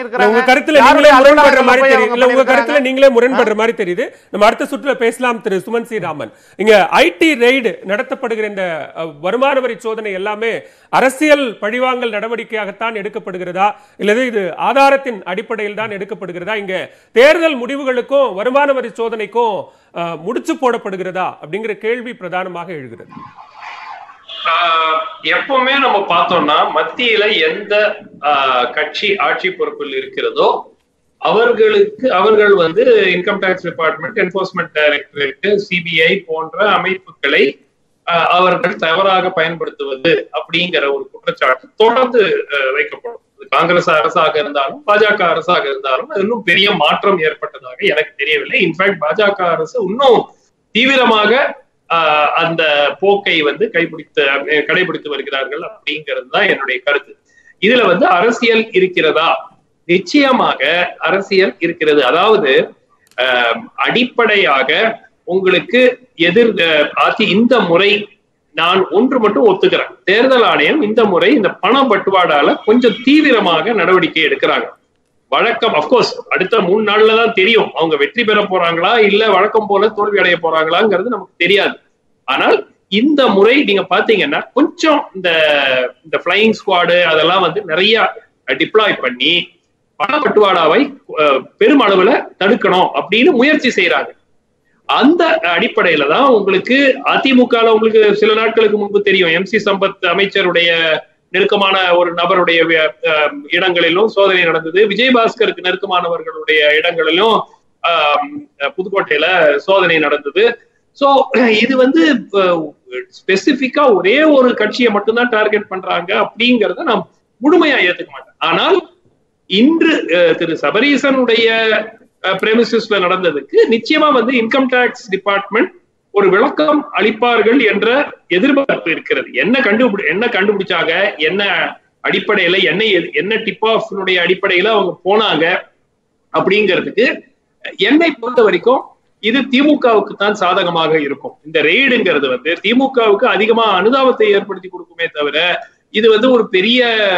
பண்ணிருக்காங்க உங்க கருத்துல நீங்களே முரண்படுற மாதிரி தெரியுது இல்ல உங்க கருத்துல நீங்களே முரண்படுற மாதிரி தெரியுது நம்ம அடுத்த சுற்றுல பேசலாம் திரு சுமன் சி ராமன் இங்க ஐடி ரெய்டு நடத்தப்படுகிற இந்த அஹ், வருமான வரி சோதனை எல்லாமே அரசியல் பழிவாங்கல் நடவடிக்கையாகத்தான் எடுக்கப்படுகிறதா இல்லது இது ஆதாரத்தின் அடிப்படையில் தான் எடுக்கப்படுகிறதா இங்க தேர்தல் முடிவுகளுக்கும் வருமான வரி சோதனைக்கும் அஹ், முடிச்சு போடப்படுகிறதா அப்படிங்கிற கேள்வி பிரதானமாக எழுகிறது ஆஹ் எப்பவுமே நம்ம பார்த்தோம்னா மத்தியில எந்த ஆஹ், கட்சி ஆட்சி பொறுப்பில் இருக்கிறதோ அவர்களுக்கு அவர்கள் வந்து income tax department enforcement directorate CBI போன்ற அமைப்புகளை ஆஹ், அவர்கள் தவறாக பயன்படுத்துவது அப்படிங்கிற ஒரு குற்றச்சாட்டு தொடர்ந்து ஆஹ், வைக்கப்படும் அது காங்கிரஸ் அரசாக இருந்தாலும் பாஜக அரசாக இருந்தாலும் அது இன்னும் பெரிய மாற்றம் ஏற்பட்டதாக எனக்கு தெரியவில்லை இன்ஃபேக்ட் பாஜக அரசு இன்னும் தீவிரமாக ஆஹ், அந்த போக்கை வந்து கைப்பிடித்து அஹ், கடைபிடித்து வருகிறார்கள் அப்படிங்கிறது தான் என்னுடைய கருத்து இதுல வந்து அரசியல் இருக்கிறதா நிச்சயமாக அரசியல் இருக்கிறது அதாவது ஆஹ், அடிப்படையாக உங்களுக்கு எதிர் அஹ், ஆதி இந்த முறை நான் ஒன்று மட்டும் ஒத்துக்கிறேன் தேர்தல் ஆணையம் இந்த முறை இந்த பண பட்டுவாடால கொஞ்சம் தீவிரமாக நடவடிக்கை எடுக்கிறாங்க வழக்கம் அப்கோர்ஸ் அடுத்த மூணு நாள்ல தான் தெரியும் அவங்க வெற்றி பெற போறாங்களா இல்ல வழக்கம் போல தோல்வி அடைய போறாங்களாங்கிறது நமக்கு தெரியாது ஆனால் இந்த முறை நீங்க பாத்தீங்கன்னா கொஞ்சம் இந்த இந்த பிளையிங் ஸ்குவாடு அதெல்லாம் வந்து நிறைய டிப்ளாய் பண்ணி பணப்பட்டுவாடாவை அஹ், பெருமளவுல தடுக்கணும் அப்படின்னு முயற்சி செய்யறாங்க அந்த அடிப்படையில தான் உங்களுக்கு அதிமுகல உங்களுக்கு சில நாட்களுக்கு முன்பு தெரியும் எம் சி சம்பத் அமைச்சருடைய நெருக்கமான ஒரு நபருடைய வி- அஹ், இடங்களிலும் சோதனை நடந்தது விஜயபாஸ்கருக்கு நெருக்கமானவர்களுடைய இடங்களிலும் ஆஹ், புதுக்கோட்டையில சோதனை நடந்தது சோ இது வந்து ஸ்பெசிபிக்கா ஒரே ஒரு கட்சியை மட்டும்தான் டார்கெட் பண்றாங்க அப்படிங்கறத நான் முழுமையா ஏத்துக்க மாட்டேன் ஆனால் இன்று அஹ், திரு சபரீசனுடைய பிரமிசஸ்ல நடந்ததுக்கு நிச்சயமா வந்து இன்கம் டேக்ஸ் டிபார்ட்மெண்ட் ஒரு விளக்கம் அளிப்பார்கள் என்ற எதிர்பார்ப்பு இருக்கிறது என்ன கண்டுபிடி என்ன கண்டுபிடிச்சாங்க என்ன அடிப்படையில என்ன எது- என்ன டிப் ஆஃப் அடிப்படையில அவங்க போனாங்க அப்படிங்கிறதுக்கு என்னை பொறுத்த வரைக்கும் இது திமுகவுக்கு தான் சாதகமாக இருக்கும் இந்த ரெய்டுங்கிறது வந்து திமுகவுக்கு அதிகமா அனுதாபத்தை ஏற்படுத்தி கொடுக்குமே தவிர இது வந்து ஒரு பெரிய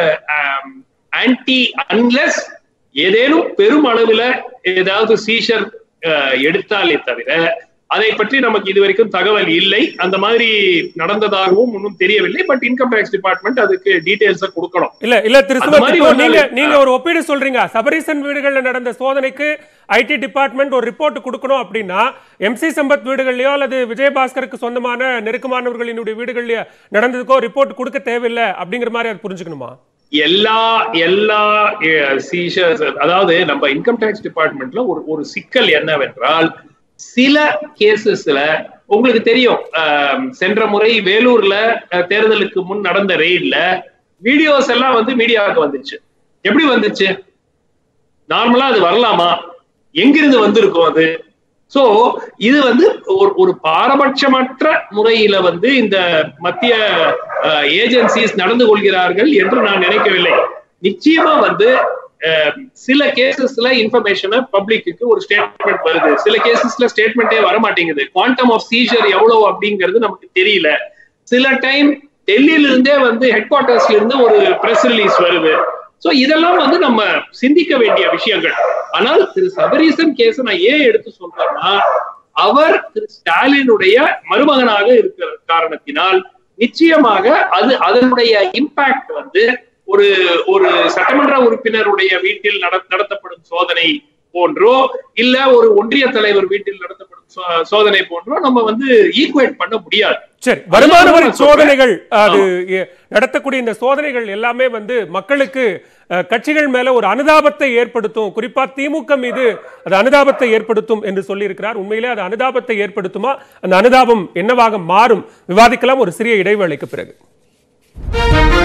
ஆன்டி அன்லெஸ் ஏதேனும் பெரும் அளவுல ஏதாவது சீஷர் எடுத்தாலே தவிர அதை பற்றி நமக்கு இதுவரைக்கும் தகவல் இல்லை அந்த மாதிரி நடந்ததாகவும் ஒன்றும் தெரியவில்லை பட் இன்கம் டேக்ஸ் டிபார்ட்மெண்ட் அதுக்கு டீடைல்ஸ கொடுக்கணும் இல்ல இல்ல திரு அந்த சுமத் மாதிரி இப்போ ஒரு நீங்க நாள் நீங்க ஒரு ஒப்பீடு சொல்றீங்க சபரீசன் வீடுகள்ல நடந்த சோதனைக்கு ஐடி டிபார்ட்மெண்ட் ஒரு ரிப்போர்ட் கொடுக்கணும் அப்படின்னா எம்சி சம்பத் வீடுகள்லயோ அல்லது விஜயபாஸ்கருக்கு சொந்தமான நெருக்கமானவர்களினுடைய வீடுகள்லயோ நடந்ததுக்கோ ரிப்போர்ட் கொடுக்க தேவையில்லை அப்படிங்கிற மாதிரி அது புரிஞ்சுக்கணுமா எல்லா எல்லா சீஷர்ஸ் அதாவது நம்ம இன்கம் டேக்ஸ் டிபார்ட்மெண்ட்ல ஒரு ஒரு சிக்கல் என்னவென்றால் சில கேசஸ்ல உங்களுக்கு தெரியும் ஆம், சென்ற முறை வேலூர்ல அஹ், தேர்தலுக்கு முன் நடந்த ரெய்ட்ல வீடியோஸ் எல்லாம் வந்து மீடியாவுக்கு வந்துச்சு எப்படி வந்துச்சு நார்மலா அது வரலாமா எங்கிருந்து வந்திருக்கும் அது சோ இது வந்து ஒரு ஒரு பாரபட்சமற்ற முறையில வந்து இந்த மத்திய ஏஜென்சிஸ் நடந்து கொள்கிறார்கள் என்று நான் நினைக்கவில்லை நிச்சயமா வந்து அஹ், சில கேசஸ்ல இன்ஃபர்மேஷனை பப்ளிக்கு ஒரு ஸ்டேட்மெண்ட் வருது சில கேசஸ்ல ஸ்டேட்மெண்டே வர மாட்டேங்குது குவாண்டம் ஆஃப் சீஷர் எவ்வளவு அப்படிங்கிறது நமக்கு தெரியல சில டைம் டெல்லியில இருந்தே வந்து ஹெட் குவார்டர்ஸ்ல இருந்து ஒரு பிரஸ் ரிலீஸ் வருது சோ இதெல்லாம் வந்து நம்ம சிந்திக்க வேண்டிய விஷயங்கள் ஆனால் திரு சபரீசன் கேஸ் நான் ஏன் எடுத்து சொல்றேன்னா அவர் திரு ஸ்டாலினுடைய மருமகனாக இருக்கிற காரணத்தினால் நிச்சயமாக அது அதனுடைய இம்பாக்ட் வந்து ஒரு ஒரு சட்டமன்ற உறுப்பினருடைய வீட்டில் நட- நடத்தப்படும் சோதனை போன்றோ இல்ல ஒரு ஒன்றிய தலைவர் வீட்டில் நடத்தப்படும் சோ- சோதனை போன்றோ நம்ம வந்து ஈக்குவேட் பண்ண முடியாது சரி வருமான வரி நான் சொல்றேன். சோதனைகள் அது எ- நடத்தக்கூடிய இந்த சோதனைகள் எல்லாமே வந்து மக்களுக்கு அஹ், கட்சிகள் மேல ஒரு அனுதாபத்தை ஏற்படுத்தும் குறிப்பா திமுக மீது அது அனுதாபத்தை ஏற்படுத்தும் என்று சொல்லியிருக்கிறார் உண்மையிலே அது அனுதாபத்தை ஏற்படுத்துமா அந்த அனுதாபம் என்னவாக மாறும் விவாதிக்கலாம் ஒரு சிறிய இடைவேளைக்கு பிறகு